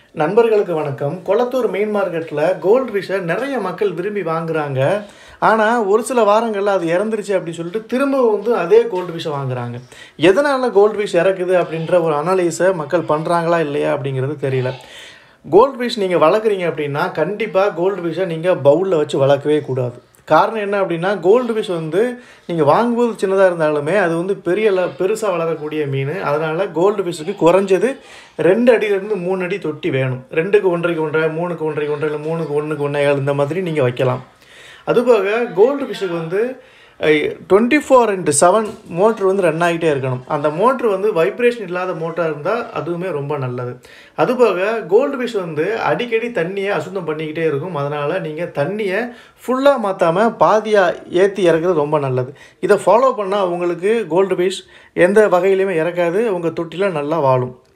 நண்பர்களுக்கு வணக்கம் கொளத்தூர் மெயின் மார்க்கெட்டில் கோல்டு ஃபிஷ்ஷை நிறைய மக்கள் விரும்பி வாங்குறாங்க ஆனால் ஒரு சில வாரங்களில் அது இறந்துருச்சு அப்படின்னு சொல்லிட்டு திரும்ப வந்து அதே கோல்டு ஃபிஷ்ஷை வாங்குறாங்க எதனால் கோல்டு ஃபிஷ் இறக்குது அப்படின்ற ஒரு அனலைஸை மக்கள் பண்ணுறாங்களா இல்லையா அப்படிங்கிறது தெரியல கோல்டு ஃபிஷ் நீங்கள் வளர்க்குறீங்க அப்படின்னா கண்டிப்பாக கோல்டு ஃபிஷ்ஷை நீங்கள் பவுலில் வச்சு வளர்க்கவே கூடாது காரணம் என்ன அப்படின்னா கோல்டு ஃபிஷ் வந்து நீங்கள் வாங்கும்போது சின்னதாக இருந்தாலுமே அது வந்து பெரிய ல- பெருசாக வளரக்கூடிய மீன் அதனால் கோல்டு ஃபிஷ்ஷுக்கு குறைஞ்சது ரெண்டு அடியிலேருந்து மூணு அடி தொட்டி வேணும் ரெண்டுக்கு ஒன்றரைக்கு ஒன்றரை மூணுக்கு ஒன்றரைக்கு ஒன்றரை இல்லை மூணுக்கு ஒன்றுக்கு ஒன்றே இந்த மாதிரி நீங்கள் வைக்கலாம் அதுபோக கோல்டு ஃபிஷ்ஷுக்கு வந்து twenty four into seven motor வந்து ரன் ஆகிட்டே இருக்கணும் அந்த மோட்ரு வந்து வைப்ரேஷன் இல்லாத மோட்டார் இருந்தால் அதுவுமே ரொம்ப நல்லது அதுபோக கோல்டு ஃபிஷ் வந்து அடிக்கடி தண்ணியை அசுத்தம் பண்ணிக்கிட்டே இருக்கும் அதனால் நீங்கள் தண்ணியை ஃபுல்லாக மாற்றாமல் பாதியாக ஏற்றி இறக்குறது ரொம்ப நல்லது இதை ஃபாலோ பண்ணால் உங்களுக்கு கோல்டு ஃபிஷ் எந்த வகையிலையுமே இறக்காது உங்கள் தொட்டியில் நல்லா வாழும்